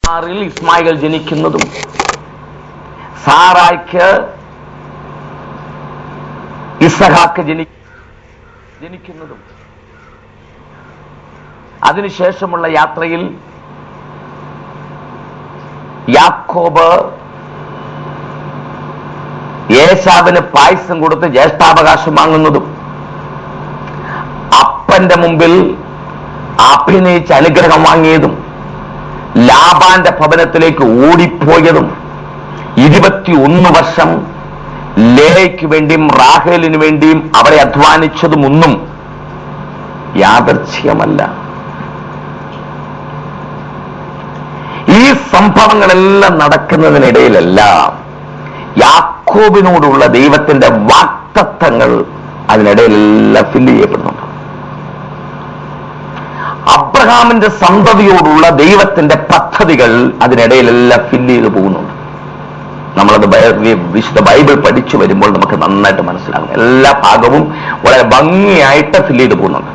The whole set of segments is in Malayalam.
ആറിൽ ഇസ്മായിൽ ജനിക്കുന്നതും സാറായ്ക്ക് ഇസഹാക്ക് ജനി ജനിക്കുന്നതും അതിനുശേഷമുള്ള യാത്രയിൽ യാക്കോബ് യേശാവിന് പായസം കൊടുത്ത് ജ്യേഷ്ഠാവകാശം വാങ്ങുന്നതും അപ്പന്റെ മുമ്പിൽ അഭിനയിച്ച് അനുഗ്രഹം വാങ്ങിയതും ലാബാന്റെ ഭവനത്തിലേക്ക് ഓടിപ്പോയതും ഇരുപത്തിയൊന്ന് വർഷം ലേയ്ക്ക് വേണ്ടിയും റാഹേലിന് വേണ്ടിയും അവരെ അധ്വാനിച്ചതും ഒന്നും യാദർച്ഛ്യമല്ല ഈ സംഭവങ്ങളെല്ലാം നടക്കുന്നതിനിടയിലെല്ലാം യാക്കോബിനോടുള്ള ദൈവത്തിന്റെ വാക്തത്വങ്ങൾ അതിനിടയിലെല്ലാം ഫില്ല് ചെയ്യപ്പെടുന്നുണ്ട് അബ്രഹാമിന്റെ സന്തതിയോടുള്ള ദൈവത്തിന്റെ പദ്ധതികൾ അതിനിടയിലെല്ലാം ഫില്ല് ചെയ്ത് പോകുന്നുണ്ട് നമ്മളത് ബൈ- വി- വിശുദ്ധ ബൈബിൾ പഠിച്ചു വരുമ്പോൾ നമുക്ക് നന്നായിട്ട് മനസ്സിലാകും എല്ലാ ഭാഗവും വളരെ ഭംഗിയായിട്ട് ഫില്ല് ചെയ്ത് പോകുന്നുണ്ട്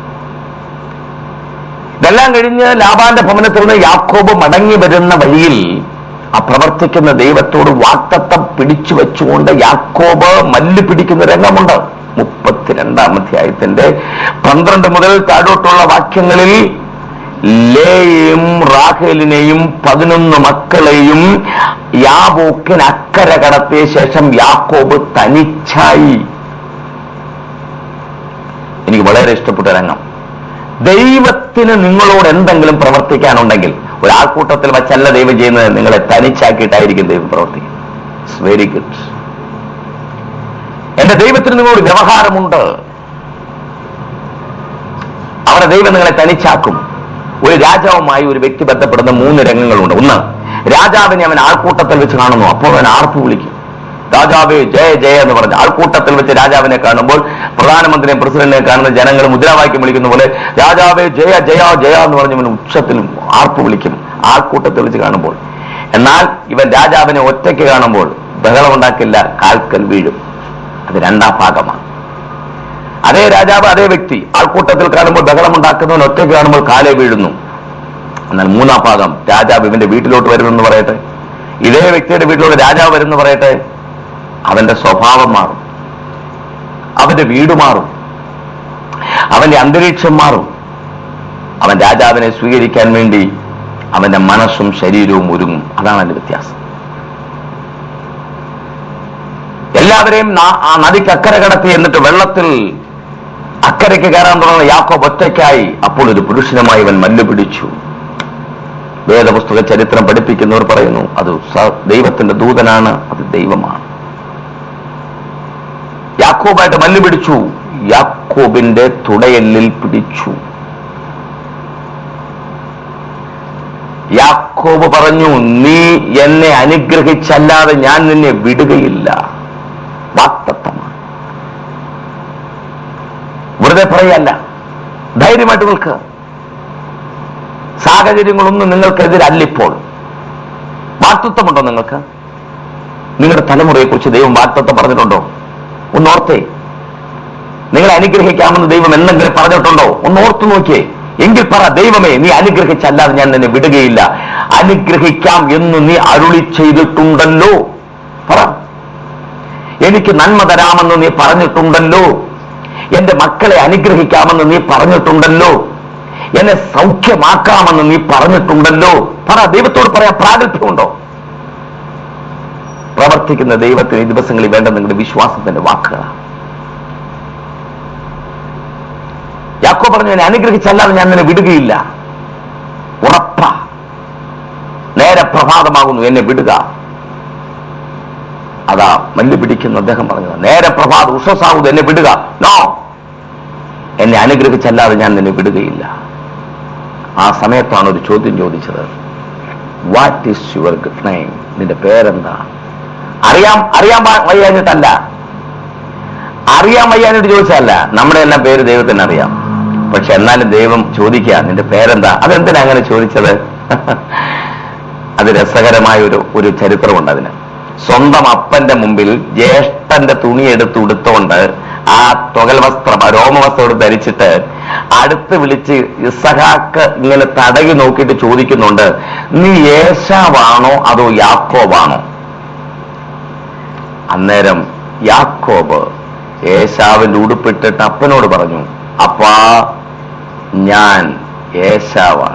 ഇതെല്ലാം കഴിഞ്ഞ് ലാബാന്റെ ഭവനത്തിൽ നിന്ന് യാക്കോബ് മടങ്ങി വരുന്ന വഴിയിൽ ആ പ്രവർത്തിക്കുന്ന ദൈവത്തോട് വാക്തത്വം പിടിച്ചു വെച്ചുകൊണ്ട് യാക്കോബ് മല്ല് പിടിക്കുന്ന രംഗമുണ്ട് മുപ്പത്തിരണ്ടാം അധ്യായത്തിന്റെ പന്ത്രണ്ട് മുതൽ താഴോട്ടുള്ള വാക്യങ്ങളിൽ ലേയും റാഹേലിനെയും പതിനൊന്ന് മക്കളെയും യാബോക്കിന് അക്കര കടത്തിയ ശേഷം യാക്കോബ് തനിച്ചായി എനിക്ക് വളരെ ഇഷ്ടപ്പെട്ട രംഗം ദൈവത്തിന് നിങ്ങളോട് എന്തെങ്കിലും പ്രവർത്തിക്കാനുണ്ടെങ്കിൽ ഒരാൾക്കൂട്ടത്തിൽ വച്ചല്ല ദൈവം ചെയ്യുന്നത് നിങ്ങളെ തനിച്ചാക്കിയിട്ടായിരിക്കും ദൈവം പ്രവർത്തിക്കുന്നത് ഇറ്റ്സ് വെരി ഗുഡ് എന്റെ ദൈവത്തിന് നിങ്ങളോട് വ്യവഹാരമുണ്ട് അവരുടെ ദൈവം നിങ്ങളെ തനിച്ചാക്കും ഒരു രാജാവുമായി ഒരു വ്യക്തി ബന്ധപ്പെടുന്ന മൂന്ന് രംഗങ്ങളുണ്ട് ഒന്ന് രാജാവിനെ അവൻ ആൾക്കൂട്ടത്തിൽ വെച്ച് കാണുന്നു അപ്പോൾ അവൻ ആർപ്പ് വിളിക്കും രാജാവേ ജയ ജയ എന്ന് പറഞ്ഞ് ആൾക്കൂട്ടത്തിൽ വെച്ച് രാജാവിനെ കാണുമ്പോൾ പ്രധാനമന്ത്രിയെ പ്രസിഡന്റിനെ കാണുന്ന ജനങ്ങൾ മുദ്രാവാക്യം വിളിക്കുന്ന പോലെ രാജാവേ ജയ ജയ ജയ എന്ന് പറഞ്ഞ് ഇവൻ ഉച്ചത്തിൽ ആർപ്പ് വിളിക്കും ആൾക്കൂട്ടത്തിൽ വെച്ച് കാണുമ്പോൾ എന്നാൽ ഇവൻ രാജാവിനെ ഒറ്റയ്ക്ക് കാണുമ്പോൾ ബഹളമുണ്ടാക്കില്ല കാൽക്കൽ വീഴും അത് രണ്ടാം ഭാഗമാണ് അതേ രാജാവ് അതേ വ്യക്തി ആൾക്കൂട്ടത്തിൽ കാണുമ്പോൾ ബഹളമുണ്ടാക്കുന്നവൻ ഒറ്റയ്ക്ക് കാണുമ്പോൾ കാലേ വീഴുന്നു എന്നാൽ മൂന്നാം ഭാഗം രാജാവ് ഇവന്റെ വീട്ടിലോട്ട് വരുമെന്ന് പറയട്ടെ ഇതേ വ്യക്തിയുടെ വീട്ടിലോട്ട് രാജാവ് വരുമെന്ന് പറയട്ടെ അവന്റെ സ്വഭാവം മാറും അവന്റെ വീട് മാറും അവന്റെ അന്തരീക്ഷം മാറും അവൻ രാജാവിനെ സ്വീകരിക്കാൻ വേണ്ടി അവന്റെ മനസ്സും ശരീരവും ഒരുങ്ങും അതാണ് അതിന്റെ വ്യത്യാസം എല്ലാവരെയും നാ- ആ നദിക്ക് അക്കരെ കടത്തി എന്നിട്ട് വെള്ളത്തിൽ അക്കരയ്ക്ക് കയറാൻ തുടങ്ങുന്ന യാക്കോബ് ഒറ്റയ്ക്കായി അപ്പോൾ ഒരു പുരുഷനുമായി ഇവൻ മല്ല് പിടിച്ചു വേദപുസ്തക ചരിത്രം പഠിപ്പിക്കുന്നവർ പറയുന്നു അത് സ- ദൈവത്തിന്റെ ദൂതനാണ് അത് ദൈവമാണ് യാക്കോബായിട്ട് മല്ല് പിടിച്ചു യാക്കോബിന്റെ തുടയല്ലിൽ പിടിച്ചു യാക്കോബ് പറഞ്ഞു നീ എന്നെ അനുഗ്രഹിച്ചല്ലാതെ ഞാൻ നിന്നെ വിടുകയില്ല വാക്തത്വമാണ് വെറുതെ പറയല്ല ധൈര്യമായിട്ട് നിൽക്കുക സാഹചര്യങ്ങളൊന്നും നിങ്ങൾക്കെതിരല്ലിപ്പോൾ വാക്തത്വമുണ്ടോ നിങ്ങൾക്ക് നിങ്ങളുടെ തലമുറയെ കുറിച്ച് ദൈവം വാക്തത്വം പറഞ്ഞിട്ടുണ്ടോ ഒന്ന് ഓർത്തേ നിങ്ങളെ അനുഗ്രഹിക്കാമെന്ന് ദൈവം എന്തെങ്കിലും പറഞ്ഞിട്ടുണ്ടോ ഒന്ന് ഓർത്തു നോക്കിയേ എങ്കിൽ പറ ദൈവമേ നീ അനുഗ്രഹിച്ചല്ലാതെ ഞാൻ നിന്നെ വിടുകയില്ല അനുഗ്രഹിക്കാം എന്ന് നീ അരുളി ചെയ്തിട്ടുണ്ടല്ലോ പറ എനിക്ക് നന്മ തരാമെന്ന് നീ പറഞ്ഞിട്ടുണ്ടല്ലോ എന്റെ മക്കളെ അനുഗ്രഹിക്കാമെന്ന് നീ പറഞ്ഞിട്ടുണ്ടല്ലോ എന്നെ സൗഖ്യമാക്കാമെന്ന് നീ പറഞ്ഞിട്ടുണ്ടല്ലോ പറ ദൈവത്തോട് പറയാൻ പ്രാഗൽഭ്യമുണ്ടോ പ്രവർത്തിക്കുന്ന ദൈവത്തിന് ഈ ദിവസങ്ങളിൽ വേണ്ട നിങ്ങളുടെ വിശ്വാസത്തിന്റെ വാക്കുകളാണ് യാക്കോ പറഞ്ഞു എന്നെ അനുഗ്രഹിച്ചല്ലാതെ ഞാൻ നിന്നെ വിടുകയില്ല ഉറപ്പാ നേരെ പ്രഭാതമാകുന്നു എന്നെ വിടുക അതാ മല്ല് പിടിക്കുന്ന അദ്ദേഹം പറഞ്ഞത് നേരെ പ്രഭാത ഉഷസാകുന്നു എന്നെ വിടുക നോ എന്നെ അനുഗ്രഹിച്ചല്ലാതെ ഞാൻ നിന്നെ വിടുകയില്ല ആ സമയത്താണ് ഒരു ചോദ്യം ചോദിച്ചത് what is your good name നിന്റെ പേരെന്താ അറിയാം അറിയാൻ പാ- വയ്യാഞ്ഞിട്ടല്ല അറിയാൻ വയ്യാഞ്ഞിട്ട് ചോദിച്ചതല്ല നമ്മുടെ എല്ലാം പേര് ദൈവത്തിന് അറിയാം പക്ഷെ എന്നാലും ദൈവം ചോദിക്കുക നിന്റെ പേരെന്താ അതെന്തിനാ അങ്ങനെ ചോദിച്ചത് അത് രസകരമായ ഒരു ഒരു ചരിത്രമുണ്ട് അതിന് സ്വന്തം അപ്പന്റെ മുമ്പിൽ ജ്യേഷ്ഠന്റെ തുണി എടുത്ത് ഉടുത്തോണ്ട് ആ തുകൽ വസ്ത്രം ആ രോമവസ്ത്രം എടുത്ത് ധരിച്ചിട്ട് അടുത്ത് വിളിച്ച് ഇസഹാക്ക് ഇങ്ങനെ തടകി നോക്കിയിട്ട് ചോദിക്കുന്നുണ്ട് നീ ഏശാവാണോ അതോ യാക്കോബാണോ അന്നേരം യാക്കോബ് ഏശാവിന്റെ ഉടുപ്പിട്ടിട്ട് അപ്പനോട് പറഞ്ഞു അപ്പാ ഞാൻ ഏശാവാണ്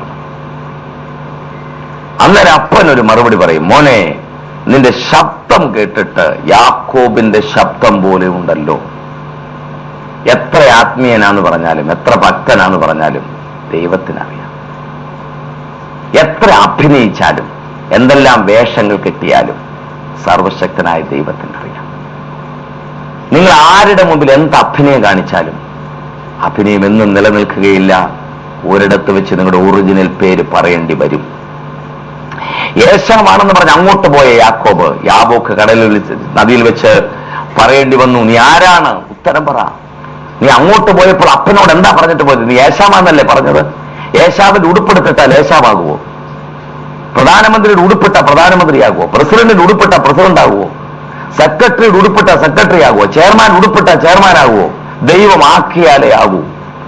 അന്നേരം അപ്പൻ ഒരു മറുപടി പറയും മോനെ നിന്റെ ശബ്ദം കേട്ടിട്ട് യാക്കോബിന്റെ ശബ്ദം പോലെ ഉണ്ടല്ലോ എത്ര ആത്മീയനാന്ന് പറഞ്ഞാലും എത്ര ഭക്തനാന്ന് പറഞ്ഞാലും ദൈവത്തിനറിയാം എത്ര അഭിനയിച്ചാലും എന്തെല്ലാം വേഷങ്ങൾ കിട്ടിയാലും സർവശക്തനായ ദൈവത്തിനറിയാം നിങ്ങൾ ആരുടെ മുമ്പിൽ എന്ത് അഭിനയം കാണിച്ചാലും അഭിനയം എന്നും നിലനിൽക്കുകയില്ല ഒരിടത്ത് വെച്ച് നിങ്ങളുടെ ഒറിജിനൽ പേര് പറയേണ്ടി വരും യേശാവാണെന്ന് പറഞ്ഞ് അങ്ങോട്ട് പോയ യാക്കോബ് യാബോക്ക് കടലിൽ വെച്ച് നദിയിൽ വെച്ച് പറയേണ്ടി വന്നു നീ ആരാണ് ഉത്തരം പറ നീ അങ്ങോട്ട് പോയപ്പോൾ അപ്പനോട് എന്താ പറഞ്ഞിട്ട് പോയത് നീ യേശാമാന്നല്ലേ പറഞ്ഞത് യേശാവിന്റെ ഉടുപ്പെടുത്തിട്ടാൽ യേശാവാകുവോ പ്രധാനമന്ത്രിയുടെ ഉടുപ്പിട്ട പ്രധാനമന്ത്രിയാകുവോ പ്രസിഡന്റിന്റെ ഉടുപ്പിട്ട പ്രസിഡന്റ് ആകുവോ സെക്രട്ടറിയുടെ ഉടുപ്പിട്ട സെക്രട്ടറി ആകുവോ ചെയർമാൻ ഉടുപ്പിട്ട ചെയർമാൻ ആകുവോ ദൈവം ആക്കിയാലേ ആകൂ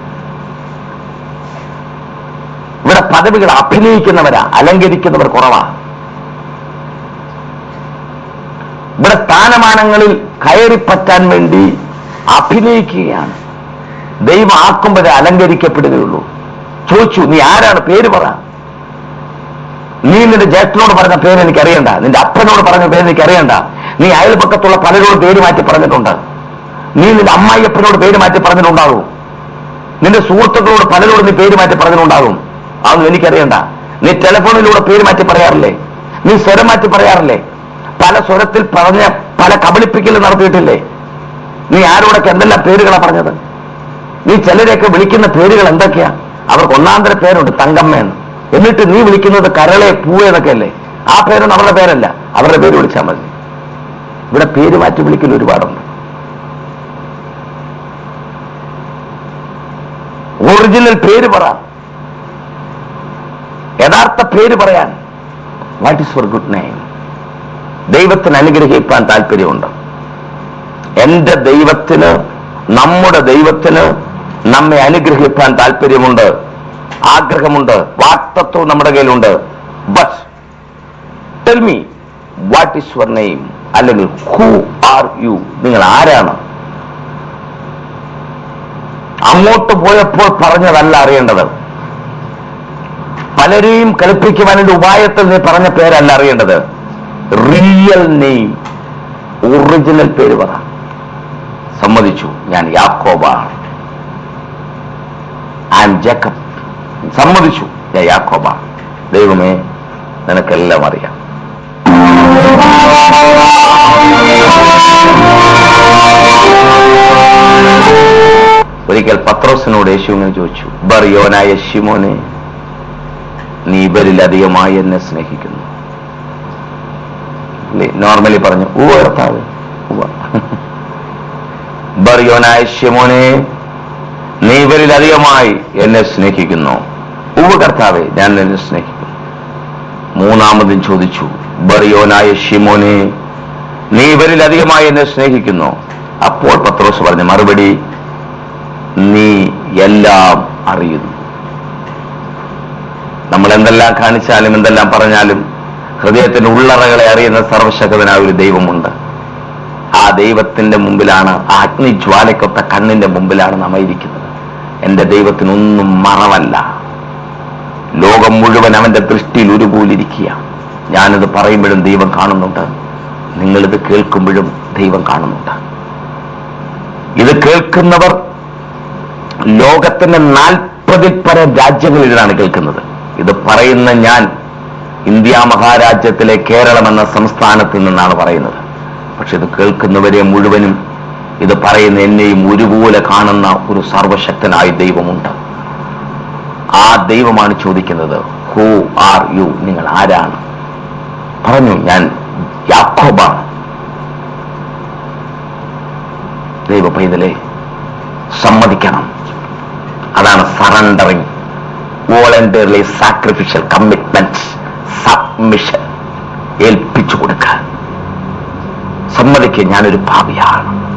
ഇവിടെ പദവികൾ അഭിനയിക്കുന്നവരാ അലങ്കരിക്കുന്നവർ കുറവാ ഇവിടെ സ്ഥാനമാനങ്ങളിൽ കയറിപ്പറ്റാൻ വേണ്ടി അഭിനയിക്കുകയാണ് ദൈവം ആക്കുമ്പോഴേ അലങ്കരിക്കപ്പെടുകയുള്ളൂ ചോദിച്ചു നീ ആരാണ് പേര് പറ നീ നിന്റെ ജ്യേഷ്ഠനോട് പറഞ്ഞ പേര് എനിക്ക് അറിയണ്ട നിന്റെ അപ്പനോട് പറഞ്ഞ പേര് എനിക്ക് അറിയണ്ട നീ അയൽപക്കത്തുള്ള പലരോടും പേര് മാറ്റി പറഞ്ഞിട്ടുണ്ട് നീ നിന്റെ അമ്മായിയപ്പനോട് പേര് മാറ്റി പറഞ്ഞിട്ടുണ്ടാകും നിന്റെ സുഹൃത്തുക്കളോട് പലരോടും നീ പേര് മാറ്റി പറഞ്ഞിട്ടുണ്ടാകും അതൊന്നും എനിക്കറിയണ്ട നീ ടെലിഫോണിലൂടെ പേര് മാറ്റി പറയാറില്ലേ നീ സ്വരം മാറ്റി പറയാറില്ലേ പല സ്വരത്തിൽ പറഞ്ഞ പല കബളിപ്പിക്കൽ നടത്തിയിട്ടില്ലേ നീ ആരോടൊക്കെ എന്തെല്ലാം പേരുകളാ പറഞ്ഞത് നീ ചിലരെയൊക്കെ വിളിക്കുന്ന പേരുകൾ എന്തൊക്കെയാ അവർക്ക് ഒന്നാന്തര പേരുണ്ട് തങ്കമ്മയെന്ന് എന്നിട്ട് നീ വിളിക്കുന്നത് കരളെ പൂവ എന്നൊക്കെ അല്ലേ ആ പേരൊന്നും അവരുടെ പേരല്ല അവരുടെ പേര് വിളിച്ചാൽ മതി ഇവിടെ പേര് മാറ്റി വിളിക്കൽ ഒരുപാടുണ്ട് ഒറിജിനൽ പേര് പറ യഥാർത്ഥ പേര് പറയാൻ what is for good name ദൈവത്തിന് അനുഗ്രഹിക്കാൻ താല്പര്യമുണ്ട് എന്റെ ദൈവത്തിന് നമ്മുടെ ദൈവത്തിന് നമ്മെ അനുഗ്രഹിക്കാൻ താല്പര്യമുണ്ട് ആഗ്രഹമുണ്ട് വാക്തത്വം നമ്മുടെ കയ്യിലുണ്ട് but tell me what is your name അല്ലെങ്കിൽ ഹൂ ആർ യു നിങ്ങൾ ആരാണ് അങ്ങോട്ട് പോയപ്പോൾ പറഞ്ഞതല്ല അറിയേണ്ടത് പലരെയും കളിപ്പിക്കുവാനുള്ള ഉപായത്തിൽ നീ പറഞ്ഞ പേരല്ല അറിയേണ്ടത് റിയൽ നെയിം ഒറിജിനൽ പേര് പറ സമ്മതിച്ചു ഞാൻ യാക്കോബാണ് ഐ എം ജേക്കബ് സമ്മതിച്ചു ഞാൻ യാക്കോബാണ് ദൈവമേ നിനക്കെല്ലാം അറിയാം ഒരിക്കൽ പത്രോസിനോട് യേശു ഇങ്ങനെ ചോദിച്ചു ബറിയോനായ ശിമോനെ നീ ഇവരിലധികമായി എന്നെ സ്നേഹിക്കുന്നു നോർമലി പറഞ്ഞു ഉവ കർത്താവ് ഉവ്വ. ബറിയോനായ ശിമോനെ നീ ഇവരിലധികമായി എന്നെ സ്നേഹിക്കുന്നു ഉവ കർത്താവെ ഞാൻ നിന്നെ സ്നേഹിക്കുന്നു മൂന്നാമതും ചോദിച്ചു ബറിയോനായ ഷിമോനെ നീ ഇവരിലധികമായി എന്നെ സ്നേഹിക്കുന്നു അപ്പോൾ പത്രോസ് പറഞ്ഞ മറുപടി നീ എല്ലാം അറിയുന്നു നമ്മൾ എന്തെല്ലാം കാണിച്ചാലും എന്തെല്ലാം പറഞ്ഞാലും ഹൃദയത്തിന്റെ ഉള്ളറകളെ അറിയുന്ന സർവശക്തനായ ഒരു ദൈവമുണ്ട് ആ ദൈവത്തിന്റെ മുമ്പിലാണ് ആ അഗ്നിജ്വാലയ്ക്കൊത്ത കണ്ണിന്റെ മുമ്പിലാണ് നാം ഇരിക്കുന്നത് എന്റെ ദൈവത്തിനൊന്നും മറവല്ല ലോകം മുഴുവൻ അവന്റെ ദൃഷ്ടിയിൽ ഒരുപോലിരിക്കുക ഞാനിത് പറയുമ്പോഴും ദൈവം കാണുന്നുണ്ട് നിങ്ങളിത് കേൾക്കുമ്പോഴും ദൈവം കാണുന്നുണ്ട് ഇത് കേൾക്കുന്നവർ ലോകത്തിന്റെ നാൽപ്പതിൽ പര രാജ്യങ്ങളിലാണ് കേൾക്കുന്നത് ഇത് പറയുന്ന ഞാൻ ഇന്ത്യ മഹാരാജ്യത്തിലെ കേരളം എന്ന സംസ്ഥാനത്ത് നിന്നാണ് പറയുന്നത് പക്ഷെ ഇത് കേൾക്കുന്നവരെ മുഴുവനും ഇത് പറയുന്ന എന്നെയും ഒരുപോലെ കാണുന്ന ഒരു സർവശക്തനായ ദൈവമുണ്ട് ആ ദൈവമാണ് ചോദിക്കുന്നത് ഹൂ ആർ യു നിങ്ങൾ ആരാണ് പറഞ്ഞു ഞാൻ യാക്കോബാണ് ദൈവ പൈതലെ സമ്മതിക്കണം അതാണ് surrendering voluntarily sacrificial commitment submission ഏൽപ്പിച്ചു കൊടുക്കാൻ സമ്മതിക്കുക ഞാനൊരു പാപിയാണ്